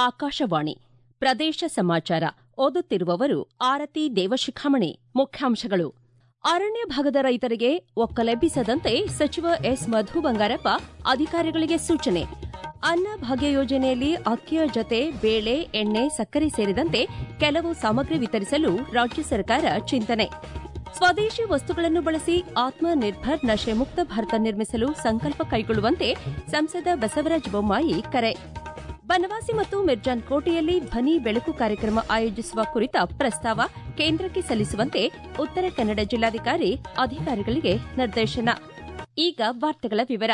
ಆಕಾಶವಾಣಿ ಪ್ರದೇಶ ಸಮಾಚಾರ ಓದುತ್ತಿರುವವರು ಆರತಿ ದೇವಶಿಖಾಮಣಿ ಮುಖ್ಯಾಂಶಗಳು ಅರಣ್ಯ ಭಾಗದ ರೈತರಿಗೆ ಒಕ್ಕಲೆಬ್ಬಿಸದಂತೆ ಸಚಿವ ಎಸ್ ಮಧು ಬಂಗಾರಪ್ಪ ಅಧಿಕಾರಿಗಳಿಗೆ ಸೂಚನೆ ಅನ್ನ ಭಾಗ್ಯ ಯೋಜನೆಯಲ್ಲಿ ಅಕ್ಕಿಯ ಜತೆ ಬೇಳೆ ಎಣ್ಣೆ ಸಕ್ಕರೆ ಸೇರಿದಂತೆ ಕೆಲವು ಸಾಮಗ್ರಿ ವಿತರಿಸಲು ರಾಜ್ಯ ಸರ್ಕಾರ ಚಿಂತನೆ ಸ್ವದೇಶಿ ವಸ್ತುಗಳನ್ನು ಬಳಸಿ ಆತ್ಮ ನಿರ್ಭರ್ ನಶೆ ಮುಕ್ತ ಭಾರತ ನಿರ್ಮಿಸಲು ಸಂಕಲ್ಪ ಕೈಗೊಳ್ಳುವಂತೆ ಸಂಸದ ಬಸವರಾಜ ಬೊಮ್ಮಾಯಿ ಕರೆ ಬನವಾಸಿ ಮತ್ತು ಮಿರ್ಜಾನ್ ಕೋಟೆಯಲ್ಲಿ ಧ್ವನಿ ಬೆಳಕು ಕಾರ್ಯಕ್ರಮ ಆಯೋಜಿಸುವ ಕುರಿತ ಪ್ರಸ್ತಾವ ಕೇಂದ್ರಕ್ಕೆ ಸಲ್ಲಿಸುವಂತೆ ಉತ್ತರ ಕನ್ನಡ ಜಿಲ್ಲಾಧಿಕಾರಿ ಅಧಿಕಾರಿಗಳಿಗೆ ನಿರ್ದೇಶನ ಈಗ ವಾರ್ತೆಗಳ ವಿವರ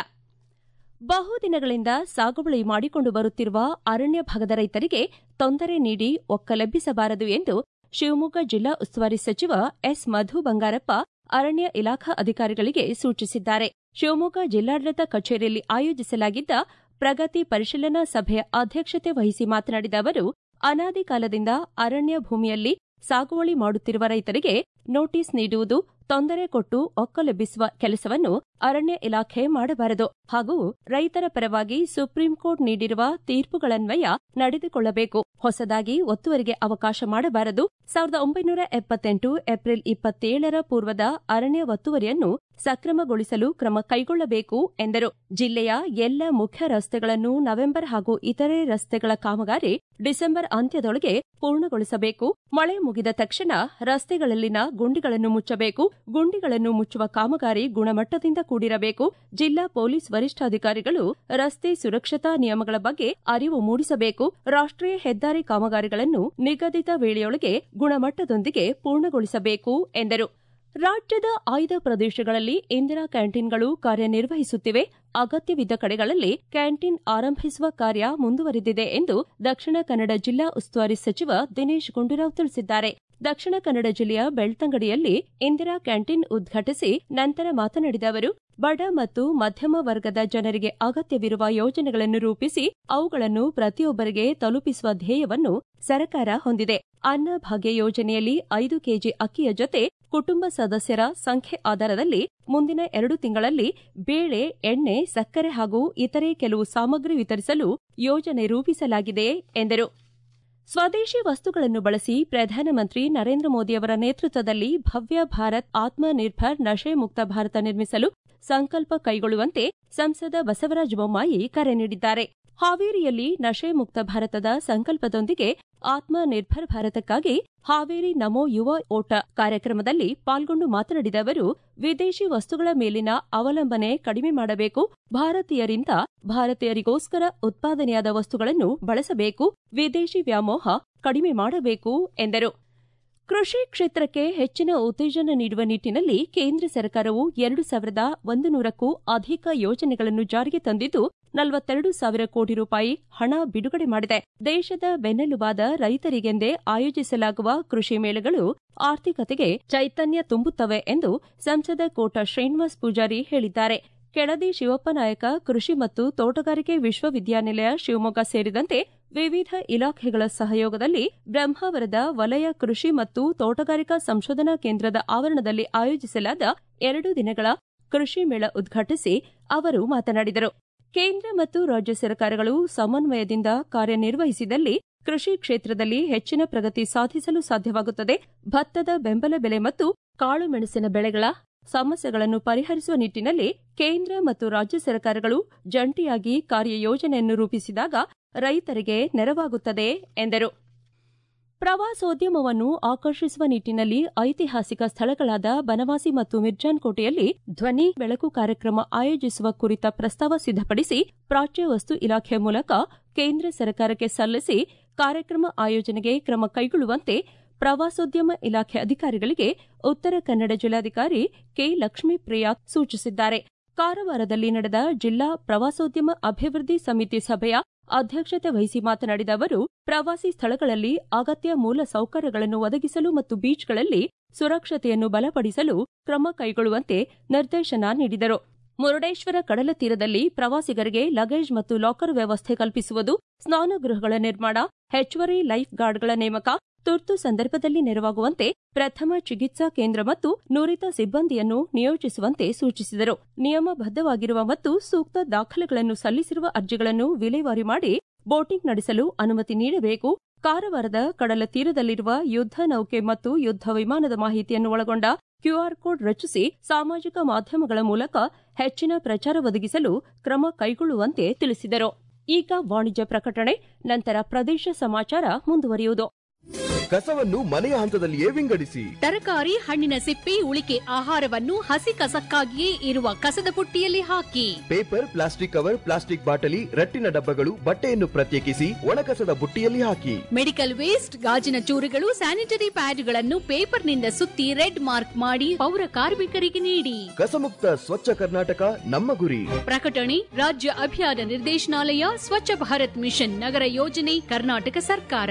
ಬಹುದಿನಗಳಿಂದ ಸಾಗುವಳಿ ಮಾಡಿಕೊಂಡು ಬರುತ್ತಿರುವ ಅರಣ್ಯ ಭಾಗದ ರೈತರಿಗೆ ತೊಂದರೆ ನೀಡಿ ಒಕ್ಕಲೆಬ್ಬಿಸಬಾರದು ಎಂದು ಶಿವಮೊಗ್ಗ ಜಿಲ್ಲಾ ಉಸ್ತುವಾರಿ ಸಚಿವ ಎಸ್ ಮಧು ಬಂಗಾರಪ್ಪ ಅರಣ್ಯ ಇಲಾಖಾ ಅಧಿಕಾರಿಗಳಿಗೆ ಸೂಚಿಸಿದ್ದಾರೆ ಶಿವಮೊಗ್ಗ ಜಿಲ್ಲಾಡಳಿತ ಕಚೇರಿಯಲ್ಲಿ ಆಯೋಜಿಸಲಾಗಿದ್ದ ಪ್ರಗತಿ ಪರಿಶೀಲನಾ ಸಭೆಯ ಅಧ್ಯಕ್ಷತೆ ವಹಿಸಿ ಮಾತನಾಡಿದ ಅವರು ಅನಾದಿ ಕಾಲದಿಂದ ಅರಣ್ಯ ಭೂಮಿಯಲ್ಲಿ ಸಾಗುವಳಿ ಮಾಡುತ್ತಿರುವ ರೈತರಿಗೆ ನೋಟಿಸ್ ನೀಡುವುದು ತೊಂದರೆ ಕೊಟ್ಟು ಒಕ್ಕಲೆಬ್ಬಿಸುವ ಕೆಲಸವನ್ನು ಅರಣ್ಯ ಇಲಾಖೆ ಮಾಡಬಾರದು ಹಾಗೂ ರೈತರ ಪರವಾಗಿ ಸುಪ್ರೀಂ ಕೋರ್ಟ್ ನೀಡಿರುವ ತೀರ್ಪುಗಳನ್ವಯ ನಡೆದುಕೊಳ್ಳಬೇಕು ಹೊಸದಾಗಿ ಒತ್ತುವರಿಗೆ ಅವಕಾಶ ಮಾಡಬಾರದು ಸಾವಿರದ ಒಂಬೈನೂರ ಎಪ್ಪತ್ತೆಂಟು ಏಪ್ರಿಲ್ ಇಪ್ಪತ್ತೇಳರ ಪೂರ್ವದ ಅರಣ್ಯ ಒತ್ತುವರಿಯನ್ನು ಸಕ್ರಮಗೊಳಿಸಲು ಕ್ರಮ ಕೈಗೊಳ್ಳಬೇಕು ಎಂದರು ಜಿಲ್ಲೆಯ ಎಲ್ಲ ಮುಖ್ಯ ರಸ್ತೆಗಳನ್ನು ನವೆಂಬರ್ ಹಾಗೂ ಇತರೆ ರಸ್ತೆಗಳ ಕಾಮಗಾರಿ ಡಿಸೆಂಬರ್ ಅಂತ್ಯದೊಳಗೆ ಪೂರ್ಣಗೊಳಿಸಬೇಕು ಮಳೆ ಮುಗಿದ ತಕ್ಷಣ ರಸ್ತೆಗಳಲ್ಲಿನ ಗುಂಡಿಗಳನ್ನು ಮುಚ್ಚಬೇಕು ಗುಂಡಿಗಳನ್ನು ಮುಚ್ಚುವ ಕಾಮಗಾರಿ ಗುಣಮಟ್ಟದಿಂದ ಕೂಡಿರಬೇಕು ಜಿಲ್ಲಾ ಪೊಲೀಸ್ ವರಿಷ್ಠಾಧಿಕಾರಿಗಳು ರಸ್ತೆ ಸುರಕ್ಷತಾ ನಿಯಮಗಳ ಬಗ್ಗೆ ಅರಿವು ಮೂಡಿಸಬೇಕು ರಾಷ್ಟೀಯ ಹೆದ್ದಾರಿ ಕಾಮಗಾರಿಗಳನ್ನು ನಿಗದಿತ ವೇಳೆಯೊಳಗೆ ಗುಣಮಟ್ಟದೊಂದಿಗೆ ಪೂರ್ಣಗೊಳಿಸಬೇಕು ಎಂದರು ರಾಜ್ಯದ ಆಯ್ದ ಪ್ರದೇಶಗಳಲ್ಲಿ ಇಂದಿರಾ ಕ್ಯಾಂಟೀನ್ಗಳು ಕಾರ್ಯನಿರ್ವಹಿಸುತ್ತಿವೆ ಅಗತ್ಯವಿದ್ದ ಕಡೆಗಳಲ್ಲಿ ಕ್ಯಾಂಟೀನ್ ಆರಂಭಿಸುವ ಕಾರ್ಯ ಮುಂದುವರೆದಿದೆ ಎಂದು ದಕ್ಷಿಣ ಕನ್ನಡ ಜಿಲ್ಲಾ ಉಸ್ತುವಾರಿ ಸಚಿವ ದಿನೇಶ್ ಗುಂಡೂರಾವ್ ತಿಳಿಸಿದ್ದಾರೆ ದಕ್ಷಿಣ ಕನ್ನಡ ಜಿಲ್ಲೆಯ ಬೆಳ್ತಂಗಡಿಯಲ್ಲಿ ಇಂದಿರಾ ಕ್ಯಾಂಟೀನ್ ಉದ್ಘಾಟಿಸಿ ನಂತರ ಮಾತನಾಡಿದ ಅವರು ಬಡ ಮತ್ತು ಮಧ್ಯಮ ವರ್ಗದ ಜನರಿಗೆ ಅಗತ್ಯವಿರುವ ಯೋಜನೆಗಳನ್ನು ರೂಪಿಸಿ ಅವುಗಳನ್ನು ಪ್ರತಿಯೊಬ್ಬರಿಗೆ ತಲುಪಿಸುವ ಧ್ಯೇಯವನ್ನು ಸರ್ಕಾರ ಹೊಂದಿದೆ ಅನ್ನ ಭಾಗ್ಯ ಯೋಜನೆಯಲ್ಲಿ ಐದು ಕೆಜಿ ಅಕ್ಕಿಯ ಜೊತೆ ಕುಟುಂಬ ಸದಸ್ಯರ ಸಂಖ್ಯೆ ಆಧಾರದಲ್ಲಿ ಮುಂದಿನ ಎರಡು ತಿಂಗಳಲ್ಲಿ ಬೇಳೆ ಎಣ್ಣೆ ಸಕ್ಕರೆ ಹಾಗೂ ಇತರೆ ಕೆಲವು ಸಾಮಗ್ರಿ ವಿತರಿಸಲು ಯೋಜನೆ ರೂಪಿಸಲಾಗಿದೆ ಎಂದರು ಸ್ವದೇಶಿ ವಸ್ತುಗಳನ್ನು ಬಳಸಿ ಪ್ರಧಾನಮಂತ್ರಿ ನರೇಂದ್ರ ಮೋದಿಯವರ ನೇತೃತ್ವದಲ್ಲಿ ಭವ್ಯ ಭಾರತ್ ಆತ್ಮ ನಿರ್ಭರ್ ನಶೆ ಮುಕ್ತ ಭಾರತ ನಿರ್ಮಿಸಲು ಸಂಕಲ್ಪ ಕೈಗೊಳ್ಳುವಂತೆ ಸಂಸದ ಬಸವರಾಜ ಬೊಮ್ಮಾಯಿ ಕರೆ ನೀಡಿದ್ದಾರೆ ಹಾವೇರಿಯಲ್ಲಿ ನಶೆ ಮುಕ್ತ ಭಾರತದ ಸಂಕಲ್ಪದೊಂದಿಗೆ ಆತ್ಮ ನಿರ್ಭರ್ ಭಾರತಕ್ಕಾಗಿ ಹಾವೇರಿ ನಮೋ ಯುವ ಓಟ ಕಾರ್ಯಕ್ರಮದಲ್ಲಿ ಪಾಲ್ಗೊಂಡು ಮಾತನಾಡಿದ ಅವರು ವಿದೇಶಿ ವಸ್ತುಗಳ ಮೇಲಿನ ಅವಲಂಬನೆ ಕಡಿಮೆ ಮಾಡಬೇಕು ಭಾರತೀಯರಿಂದ ಭಾರತೀಯರಿಗೋಸ್ಕರ ಉತ್ಪಾದನೆಯಾದ ವಸ್ತುಗಳನ್ನು ಬಳಸಬೇಕು ವಿದೇಶಿ ವ್ಯಾಮೋಹ ಕಡಿಮೆ ಮಾಡಬೇಕು ಎಂದರು ಕೃಷಿ ಕ್ಷೇತ್ರಕ್ಕೆ ಹೆಚ್ಚಿನ ಉತ್ತೇಜನ ನೀಡುವ ನಿಟ್ಟಿನಲ್ಲಿ ಕೇಂದ್ರ ಸರ್ಕಾರವು ಎರಡು ಸಾವಿರದ ಒಂದು ನೂರಕ್ಕೂ ಅಧಿಕ ಯೋಜನೆಗಳನ್ನು ಜಾರಿಗೆ ತಂದಿದ್ದು ನಲವತ್ತೆರಡು ಸಾವಿರ ಕೋಟಿ ರೂಪಾಯಿ ಹಣ ಬಿಡುಗಡೆ ಮಾಡಿದೆ ದೇಶದ ಬೆನ್ನೆಲುಬಾದ ರೈತರಿಗೆಂದೇ ಆಯೋಜಿಸಲಾಗುವ ಕೃಷಿ ಮೇಳಗಳು ಆರ್ಥಿಕತೆಗೆ ಚೈತನ್ಯ ತುಂಬುತ್ತವೆ ಎಂದು ಸಂಸದ ಕೋಟ ಶ್ರೀನಿವಾಸ್ ಪೂಜಾರಿ ಹೇಳಿದ್ದಾರೆ ಕೆಳದಿ ಶಿವಪ್ಪ ನಾಯಕ ಕೃಷಿ ಮತ್ತು ತೋಟಗಾರಿಕೆ ವಿಶ್ವವಿದ್ಯಾನಿಲಯ ಶಿವಮೊಗ್ಗ ಸೇರಿದಂತೆ ವಿವಿಧ ಇಲಾಖೆಗಳ ಸಹಯೋಗದಲ್ಲಿ ಬ್ರಹ್ಮಾವರದ ವಲಯ ಕೃಷಿ ಮತ್ತು ತೋಟಗಾರಿಕಾ ಸಂಶೋಧನಾ ಕೇಂದ್ರದ ಆವರಣದಲ್ಲಿ ಆಯೋಜಿಸಲಾದ ಎರಡು ದಿನಗಳ ಕೃಷಿ ಮೇಳ ಉದ್ಘಾಟಿಸಿ ಅವರು ಮಾತನಾಡಿದರು ಕೇಂದ್ರ ಮತ್ತು ರಾಜ್ಯ ಸರ್ಕಾರಗಳು ಸಮನ್ವಯದಿಂದ ಕಾರ್ಯನಿರ್ವಹಿಸಿದಲ್ಲಿ ಕೃಷಿ ಕ್ಷೇತ್ರದಲ್ಲಿ ಹೆಚ್ಚಿನ ಪ್ರಗತಿ ಸಾಧಿಸಲು ಸಾಧ್ಯವಾಗುತ್ತದೆ ಭತ್ತದ ಬೆಂಬಲ ಬೆಲೆ ಮತ್ತು ಕಾಳುಮೆಣಸಿನ ಬೆಳೆಗಳ ಸಮಸ್ಯೆಗಳನ್ನು ಪರಿಹರಿಸುವ ನಿಟ್ಟಿನಲ್ಲಿ ಕೇಂದ್ರ ಮತ್ತು ರಾಜ್ಯ ಸರ್ಕಾರಗಳು ಜಂಟಿಯಾಗಿ ಕಾರ್ಯಯೋಜನೆಯನ್ನು ರೂಪಿಸಿದಾಗ ರೈತರಿಗೆ ನೆರವಾಗುತ್ತದೆ ಎಂದರು ಪ್ರವಾಸೋದ್ಯಮವನ್ನು ಆಕರ್ಷಿಸುವ ನಿಟ್ಟಿನಲ್ಲಿ ಐತಿಹಾಸಿಕ ಸ್ಥಳಗಳಾದ ಬನವಾಸಿ ಮತ್ತು ಮಿರ್ಜಾನ್ ಕೋಟೆಯಲ್ಲಿ ಧ್ವನಿ ಬೆಳಕು ಕಾರ್ಯಕ್ರಮ ಆಯೋಜಿಸುವ ಕುರಿತ ಪ್ರಸ್ತಾವ ಸಿದ್ದಪಡಿಸಿ ಪ್ರಾಚ್ಯ ವಸ್ತು ಇಲಾಖೆ ಮೂಲಕ ಕೇಂದ್ರ ಸರ್ಕಾರಕ್ಕೆ ಸಲ್ಲಿಸಿ ಕಾರ್ಯಕ್ರಮ ಆಯೋಜನೆಗೆ ಕ್ರಮ ಕೈಗೊಳ್ಳುವಂತೆ ಪ್ರವಾಸೋದ್ಯಮ ಇಲಾಖೆ ಅಧಿಕಾರಿಗಳಿಗೆ ಉತ್ತರ ಕನ್ನಡ ಜಿಲ್ಲಾಧಿಕಾರಿ ಕೆ ಲಕ್ಷ್ಮೀಪ್ರಿಯಾ ಸೂಚಿಸಿದ್ದಾರೆ ಕಾರವಾರದಲ್ಲಿ ನಡೆದ ಜಿಲ್ಲಾ ಪ್ರವಾಸೋದ್ಯಮ ಅಭಿವೃದ್ಧಿ ಸಮಿತಿ ಸಭೆಯ ಅಧ್ಯಕ್ಷತೆ ವಹಿಸಿ ಮಾತನಾಡಿದ ಅವರು ಪ್ರವಾಸಿ ಸ್ಥಳಗಳಲ್ಲಿ ಅಗತ್ಯ ಮೂಲ ಸೌಕರ್ಯಗಳನ್ನು ಒದಗಿಸಲು ಮತ್ತು ಬೀಚ್ಗಳಲ್ಲಿ ಸುರಕ್ಷತೆಯನ್ನು ಬಲಪಡಿಸಲು ಕ್ರಮ ಕೈಗೊಳ್ಳುವಂತೆ ನಿರ್ದೇಶನ ನೀಡಿದರು ಮುರುಡೇಶ್ವರ ಕಡಲ ತೀರದಲ್ಲಿ ಪ್ರವಾಸಿಗರಿಗೆ ಲಗೇಜ್ ಮತ್ತು ಲಾಕರ್ ವ್ಯವಸ್ಥೆ ಕಲ್ಪಿಸುವುದು ಸ್ನಾನಗೃಹಗಳ ನಿರ್ಮಾಣ ಹೆಚ್ಚುವರಿ ಲೈಫ್ ಗಾರ್ಡ್ಗಳ ನೇಮಕ ತುರ್ತು ಸಂದರ್ಭದಲ್ಲಿ ನೆರವಾಗುವಂತೆ ಪ್ರಥಮ ಚಿಕಿತ್ಸಾ ಕೇಂದ್ರ ಮತ್ತು ನುರಿತ ಸಿಬ್ಬಂದಿಯನ್ನು ನಿಯೋಜಿಸುವಂತೆ ಸೂಚಿಸಿದರು ನಿಯಮಬದ್ದವಾಗಿರುವ ಮತ್ತು ಸೂಕ್ತ ದಾಖಲೆಗಳನ್ನು ಸಲ್ಲಿಸಿರುವ ಅರ್ಜಿಗಳನ್ನು ವಿಲೇವಾರಿ ಮಾಡಿ ಬೋಟಿಂಗ್ ನಡೆಸಲು ಅನುಮತಿ ನೀಡಬೇಕು ಕಾರವಾರದ ಕಡಲ ತೀರದಲ್ಲಿರುವ ಯುದ್ಧ ನೌಕೆ ಮತ್ತು ಯುದ್ಧ ವಿಮಾನದ ಮಾಹಿತಿಯನ್ನು ಒಳಗೊಂಡ ಕ್ಯೂಆರ್ ಕೋಡ್ ರಚಿಸಿ ಸಾಮಾಜಿಕ ಮಾಧ್ಯಮಗಳ ಮೂಲಕ ಹೆಚ್ಚಿನ ಪ್ರಚಾರ ಒದಗಿಸಲು ಕ್ರಮ ಕೈಗೊಳ್ಳುವಂತೆ ತಿಳಿಸಿದರು ಈಗ ವಾಣಿಜ್ಯ ಪ್ರಕಟಣೆ ನಂತರ ಪ್ರದೇಶ ಸಮಾಚಾರ ಮುಂದುವರಿಯುವುದು ಕಸವನ್ನು ಮನೆಯ ಹಂತದಲ್ಲಿಯೇ ವಿಂಗಡಿಸಿ ತರಕಾರಿ ಹಣ್ಣಿನ ಸಿಪ್ಪೆ ಉಳಿಕೆ ಆಹಾರವನ್ನು ಹಸಿ ಕಸಕ್ಕಾಗಿಯೇ ಇರುವ ಕಸದ ಪುಟ್ಟಿಯಲ್ಲಿ ಹಾಕಿ ಪೇಪರ್ ಪ್ಲಾಸ್ಟಿಕ್ ಕವರ್ ಪ್ಲಾಸ್ಟಿಕ್ ಬಾಟಲಿ ರಟ್ಟಿನ ಡಬ್ಬಗಳು ಬಟ್ಟೆಯನ್ನು ಪ್ರತ್ಯೇಕಿಸಿ ಒಣಕಸದ ಬುಟ್ಟಿಯಲ್ಲಿ ಹಾಕಿ ಮೆಡಿಕಲ್ ವೇಸ್ಟ್ ಗಾಜಿನ ಚೂರುಗಳು ಸ್ಯಾನಿಟರಿ ಪ್ಯಾಡ್ಗಳನ್ನು ಪೇಪರ್ನಿಂದ ಸುತ್ತಿ ರೆಡ್ ಮಾರ್ಕ್ ಮಾಡಿ ಪೌರ ಕಾರ್ಮಿಕರಿಗೆ ನೀಡಿ ಕಸಮುಕ್ತ ಸ್ವಚ್ಛ ಕರ್ನಾಟಕ ನಮ್ಮ ಗುರಿ ಪ್ರಕಟಣೆ ರಾಜ್ಯ ಅಭಿಯಾನ ನಿರ್ದೇಶನಾಲಯ ಸ್ವಚ್ಛ ಭಾರತ್ ಮಿಷನ್ ನಗರ ಯೋಜನೆ ಕರ್ನಾಟಕ ಸರ್ಕಾರ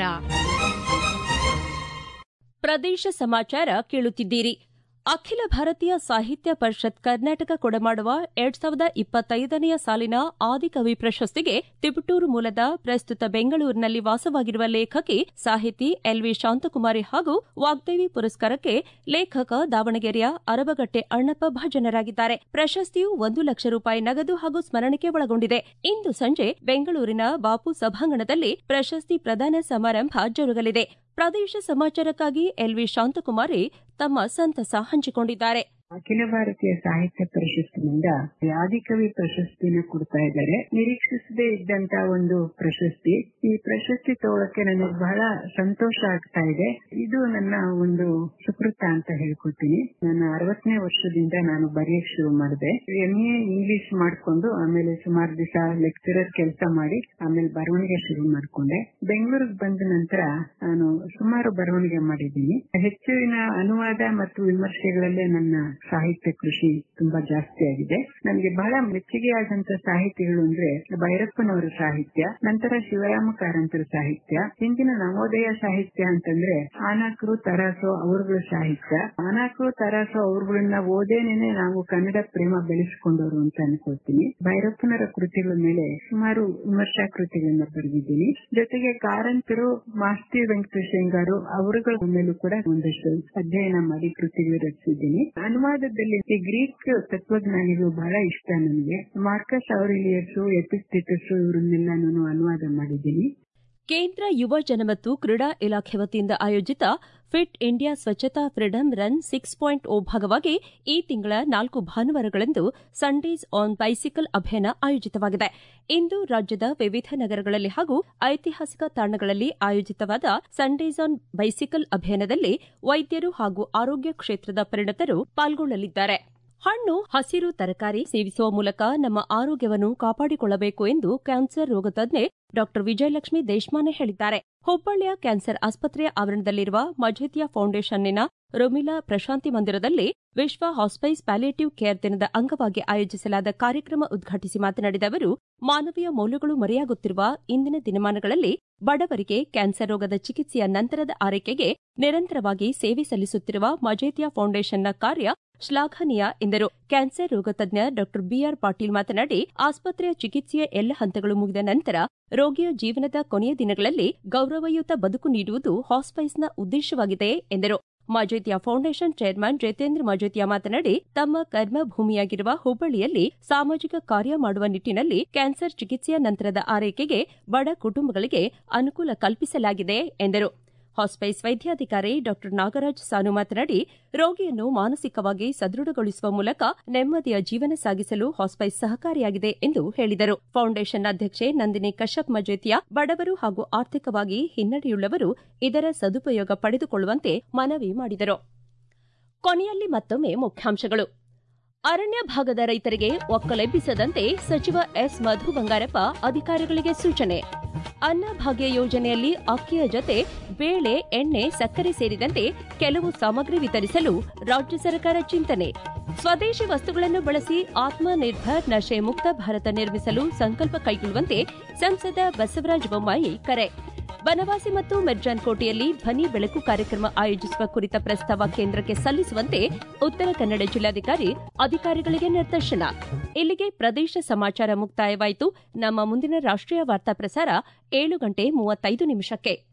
ಪ್ರದೇಶ ಸಮಾಚಾರ ಕೇಳುತ್ತಿದ್ದೀರಿ ಅಖಿಲ ಭಾರತೀಯ ಸಾಹಿತ್ಯ ಪರಿಷತ್ ಕರ್ನಾಟಕ ಕೊಡಮಾಡುವ ಎರಡ್ ಸಾವಿರದ ಇಪ್ಪತ್ತೈದನೆಯ ಸಾಲಿನ ಆದಿಕವಿ ಪ್ರಶಸ್ತಿಗೆ ತಿಪಟೂರು ಮೂಲದ ಪ್ರಸ್ತುತ ಬೆಂಗಳೂರಿನಲ್ಲಿ ವಾಸವಾಗಿರುವ ಲೇಖಕಿ ಸಾಹಿತಿ ಎಲ್ವಿ ಶಾಂತಕುಮಾರಿ ಹಾಗೂ ವಾಗ್ದೇವಿ ಪುರಸ್ಕಾರಕ್ಕೆ ಲೇಖಕ ದಾವಣಗೆರೆಯ ಅರಬಗಟ್ಟೆ ಅಣ್ಣಪ್ಪ ಭಾಜನರಾಗಿದ್ದಾರೆ ಪ್ರಶಸ್ತಿಯು ಒಂದು ಲಕ್ಷ ರೂಪಾಯಿ ನಗದು ಹಾಗೂ ಸ್ಮರಣಿಕೆ ಒಳಗೊಂಡಿದೆ ಇಂದು ಸಂಜೆ ಬೆಂಗಳೂರಿನ ಬಾಪು ಸಭಾಂಗಣದಲ್ಲಿ ಪ್ರಶಸ್ತಿ ಪ್ರದಾನ ಸಮಾರಂಭ ಜರುಗಲಿದೆ ಪ್ರದೇಶ ಸಮಾಚಾರಕ್ಕಾಗಿ ಎಲ್ವಿ ಶಾಂತಕುಮಾರಿ ತಮ್ಮ ಸಂತಸ ಹಂಚಿಕೊಂಡಿದ್ದಾರೆ ಅಖಿಲ ಭಾರತೀಯ ಸಾಹಿತ್ಯ ಪರಿಷತ್ತಿನಿಂದ ಆದಿಕವಿ ಪ್ರಶಸ್ತಿನ ಕೊಡ್ತಾ ಇದ್ದಾರೆ ನಿರೀಕ್ಷಿಸದೇ ಇದ್ದಂತ ಒಂದು ಪ್ರಶಸ್ತಿ ಈ ಪ್ರಶಸ್ತಿ ತಗೊಳಕ್ಕೆ ನನಗೆ ಬಹಳ ಸಂತೋಷ ಆಗ್ತಾ ಇದೆ ಇದು ನನ್ನ ಒಂದು ಸುಕೃತ ಅಂತ ಹೇಳ್ಕೊತೀನಿ ನನ್ನ ಅರವತ್ತನೇ ವರ್ಷದಿಂದ ನಾನು ಬರೆಯಕ್ ಶುರು ಮಾಡಿದೆ ಎಂ ಎ ಇಂಗ್ಲಿಷ್ ಮಾಡ್ಕೊಂಡು ಆಮೇಲೆ ಸುಮಾರು ದಿವಸ ಲೆಕ್ಚರರ್ ಕೆಲಸ ಮಾಡಿ ಆಮೇಲೆ ಬರವಣಿಗೆ ಶುರು ಮಾಡ್ಕೊಂಡೆ ಬೆಂಗಳೂರಿಗೆ ಬಂದ ನಂತರ ನಾನು ಸುಮಾರು ಬರವಣಿಗೆ ಮಾಡಿದ್ದೀನಿ ಹೆಚ್ಚಿನ ಅನುವಾದ ಮತ್ತು ವಿಮರ್ಶೆಗಳಲ್ಲೇ ನನ್ನ ಸಾಹಿತ್ಯ ಕೃಷಿ ತುಂಬಾ ಜಾಸ್ತಿ ಆಗಿದೆ ನನಗೆ ಬಹಳ ಮೆಚ್ಚುಗೆಯಾದಂತ ಸಾಹಿತಿಗಳು ಅಂದ್ರೆ ಭೈರಪ್ಪನವರ ಸಾಹಿತ್ಯ ನಂತರ ಶಿವರಾಮ ಕಾರಂತರ ಸಾಹಿತ್ಯ ಹಿಂದಿನ ನವೋದಯ ಸಾಹಿತ್ಯ ಅಂತಂದ್ರೆ ಆನಾಕರು ತರಾಸು ಅವರುಗಳ ಸಾಹಿತ್ಯ ಆನಾಕರು ತರಾಸು ಅವರುಗಳನ್ನ ಓದೇನೇನೆ ನಾವು ಕನ್ನಡ ಪ್ರೇಮ ಬೆಳೆಸ್ಕೊಂಡವರು ಅಂತ ಅನ್ಕೊಳ್ತೀನಿ ಭೈರಪ್ಪನವರ ಕೃತಿಗಳ ಮೇಲೆ ಸುಮಾರು ವಿಮರ್ಶಾ ಕೃತಿಗಳನ್ನ ಬರೆದಿದ್ದೀನಿ ಜೊತೆಗೆ ಕಾರಂತರು ಮಾಸ್ತಿ ವೆಂಕಟೇಶಂಗಾರು ಅವರುಗಳ ಮೇಲೂ ಕೂಡ ಒಂದಷ್ಟು ಅಧ್ಯಯನ ಮಾಡಿ ಕೃತಿಗಳು ರಚಿಸಿದ್ದೀನಿ ಅನುವಾದದಲ್ಲಿ ಈ ಗ್ರೀಕ್ ತತ್ವಜ್ಞಾನಿಗಳು ಬಹಳ ಇಷ್ಟ ನನಗೆ ಮಾರ್ಕಸ್ ಅವರಿಲಿಯರ್ಸ್ ಎಪಿಕ್ಟಿಟಸ್ ಇವರನ್ನೆಲ್ಲ ನಾನು ಅನುವಾದ ಮಾಡಿದ್ದೀನಿ ಕೇಂದ್ರ ಯುವ ಜನ ಮತ್ತು ಕ್ರೀಡಾ ಇಲಾಖೆ ವತಿಯಿಂದ ಆಯೋಜಿತ fit India Swachhata freedom run six point O ಭಾಗವಾಗಿ ಈ ತಿಂಗಳ ನಾಲ್ಕು ಭಾನುವಾರಗಳಂದು ಸಂಡೇಸ್ ಆನ್ ಬೈಸಿಕಲ್ ಅಭಿಯಾನ ಆಯೋಜಿತವಾಗಿದೆ ಇಂದು ರಾಜ್ಯದ ವಿವಿಧ ನಗರಗಳಲ್ಲಿ ಹಾಗೂ ಐತಿಹಾಸಿಕ ತಾಣಗಳಲ್ಲಿ ಆಯೋಜಿತವಾದ ಸಂಡೇಸ್ ಆನ್ ಬೈಸಿಕಲ್ ಅಭಿಯಾನದಲ್ಲಿ ವೈದ್ಯರು ಹಾಗೂ ಆರೋಗ್ಯ ಕ್ಷೇತ್ರದ ಪರಿಣತರು ಪಾಲ್ಗೊಳ್ಳಲಿದ್ದಾರೆ ಹಣ್ಣು ಹಸಿರು ತರಕಾರಿ ಸೇವಿಸುವ ಮೂಲಕ ನಮ್ಮ ಆರೋಗ್ಯವನ್ನು ಕಾಪಾಡಿಕೊಳ್ಳಬೇಕು ಎಂದು ಕ್ಯಾನ್ಸರ್ ರೋಗ ತಜ್ಞೆ ಡಾ ವಿಜಯಲಕ್ಷ್ಮಿ ದೇಶಮಾನೆ ಹೇಳಿದ್ದಾರೆ ಹುಬ್ಬಳ್ಳಿಯ ಕ್ಯಾನ್ಸರ್ ಆಸ್ಪತ್ರೆಯ ಆವರಣದಲ್ಲಿರುವ ಮಜೇತಿಯಾ ಫೌಂಡೇಶನ್ನಿನ ರೊಮಿಲಾ ಪ್ರಶಾಂತಿ ಮಂದಿರದಲ್ಲಿ ವಿಶ್ವ ಹಾಸ್ಪೈಸ್ ಪ್ಯಾಲಿಯೇಟಿವ್ ಕೇರ್ ದಿನದ ಅಂಗವಾಗಿ ಆಯೋಜಿಸಲಾದ ಕಾರ್ಯಕ್ರಮ ಉದ್ಘಾಟಿಸಿ ಮಾತನಾಡಿದ ಅವರು ಮಾನವೀಯ ಮೌಲ್ಯಗಳು ಮರೆಯಾಗುತ್ತಿರುವ ಇಂದಿನ ದಿನಮಾನಗಳಲ್ಲಿ ಬಡವರಿಗೆ ಕ್ಯಾನ್ಸರ್ ರೋಗದ ಚಿಕಿತ್ಸೆಯ ನಂತರದ ಆರೈಕೆಗೆ ನಿರಂತರವಾಗಿ ಸೇವೆ ಸಲ್ಲಿಸುತ್ತಿರುವ ಮಜೇತಿಯಾ ಫೌಂಡೇಶನ್ನ ಕಾರ್ಯ ಶ್ಲಾಘನೀಯ ಎಂದರು ಕ್ಯಾನ್ಸರ್ ರೋಗ ತಜ್ಞ ಡಾ ಬಿಆರ್ ಪಾಟೀಲ್ ಮಾತನಾಡಿ ಆಸ್ಪತ್ರೆಯ ಚಿಕಿತ್ಸೆಯ ಎಲ್ಲ ಹಂತಗಳು ಮುಗಿದ ನಂತರ ರೋಗಿಯ ಜೀವನದ ಕೊನೆಯ ದಿನಗಳಲ್ಲಿ ಗೌರವಯುತ ಬದುಕು ನೀಡುವುದು ಹಾಸ್ಪೈಸ್ನ ಉದ್ದೇಶವಾಗಿದೆ ಎಂದರು ಮಜೇತಿಯಾ ಫೌಂಡೇಶನ್ ಚೇರ್ಮನ್ ಜಿತೇಂದ್ರ ಮಜೇತಿಯಾ ಮಾತನಾಡಿ ತಮ್ಮ ಕರ್ಮಭೂಮಿಯಾಗಿರುವ ಹುಬ್ಬಳ್ಳಿಯಲ್ಲಿ ಸಾಮಾಜಿಕ ಕಾರ್ಯ ಮಾಡುವ ನಿಟ್ಟಿನಲ್ಲಿ ಕ್ಯಾನ್ಸರ್ ಚಿಕಿತ್ಸೆಯ ನಂತರದ ಆರೈಕೆಗೆ ಬಡ ಕುಟುಂಬಗಳಿಗೆ ಅನುಕೂಲ ಕಲ್ಪಿಸಲಾಗಿದೆ ಎಂದರು ಹಾಸ್ಪೈಸ್ ವೈದ್ಯಾಧಿಕಾರಿ ಡಾ ನಾಗರಾಜ್ ಸಾನು ಮಾತನಾಡಿ ರೋಗಿಯನ್ನು ಮಾನಸಿಕವಾಗಿ ಸದೃಢಗೊಳಿಸುವ ಮೂಲಕ ನೆಮ್ಮದಿಯ ಜೀವನ ಸಾಗಿಸಲು ಹಾಸ್ಪೈಸ್ ಸಹಕಾರಿಯಾಗಿದೆ ಎಂದು ಹೇಳಿದರು ಫೌಂಡೇಶನ್ ಅಧ್ಯಕ್ಷೆ ನಂದಿನಿ ಕಶ್ಯಪ್ ಮಜೇತಿಯಾ ಬಡವರು ಹಾಗೂ ಆರ್ಥಿಕವಾಗಿ ಹಿನ್ನಡೆಯುಳ್ಳವರು ಇದರ ಸದುಪಯೋಗ ಪಡೆದುಕೊಳ್ಳುವಂತೆ ಮನವಿ ಮಾಡಿದರು ಕೊನೆಯಲ್ಲಿ ಮತ್ತೊಮ್ಮೆ ಮುಖ್ಯಾಂಶಗಳು ಅರಣ್ಯ ಭಾಗದ ರೈತರಿಗೆ ಒಕ್ಕಲೆಬ್ಬಿಸದಂತೆ ಸಚಿವ ಎಸ್ ಮಧು ಬಂಗಾರಪ್ಪ ಅಧಿಕಾರಿಗಳಿಗೆ ಸೂಚನೆ ಅನ್ನಭಾಗ್ಯ ಯೋಜನೆಯಲ್ಲಿ ಅಕ್ಕಿಯ ಜೊತೆ ಬೇಳೆ ಎಣ್ಣೆ ಸಕ್ಕರೆ ಸೇರಿದಂತೆ ಕೆಲವು ಸಾಮಗ್ರಿ ವಿತರಿಸಲು ರಾಜ್ಯ ಸರ್ಕಾರ ಚಿಂತನೆ ಸ್ವದೇಶಿ ವಸ್ತುಗಳನ್ನು ಬಳಸಿ ಆತ್ಮನಿರ್ಭರ್ ನಶೆ ಮುಕ್ತ ಭಾರತ ನಿರ್ಮಿಸಲು ಸಂಕಲ್ಪ ಕೈಗೊಳ್ಳುವಂತೆ ಸಂಸದ ಬಸವರಾಜ ಬೊಮ್ಮಾಯಿ ಕರೆ ಬನವಾಸಿ ಮತ್ತು ಮೆರ್ಜಾನ್ ಕೋಟೆಯಲ್ಲಿ ಧ್ವನಿ ಬೆಳಕು ಕಾರ್ಯಕ್ರಮ ಆಯೋಜಿಸುವ ಕುರಿತ ಪ್ರಸ್ತಾವ ಕೇಂದ್ರಕ್ಕೆ ಸಲ್ಲಿಸುವಂತೆ ಉತ್ತರ ಕನ್ನಡ ಜಿಲ್ಲಾಧಿಕಾರಿ ಅಧಿಕಾರಿಗಳಿಗೆ ನಿರ್ದೇಶನ ಇಲ್ಲಿಗೆ ಪ್ರದೇಶ ಸಮಾಚಾರ ಮುಕ್ತಾಯವಾಯಿತು ನಮ್ಮ ಮುಂದಿನ ರಾಷ್ಟ್ರೀಯ ವಾರ್ತಾ ಪ್ರಸಾರ ಏಳು ಗಂಟೆ ಮೂವತ್ತೈದು ನಿಮಿಷಕ್ಕೆ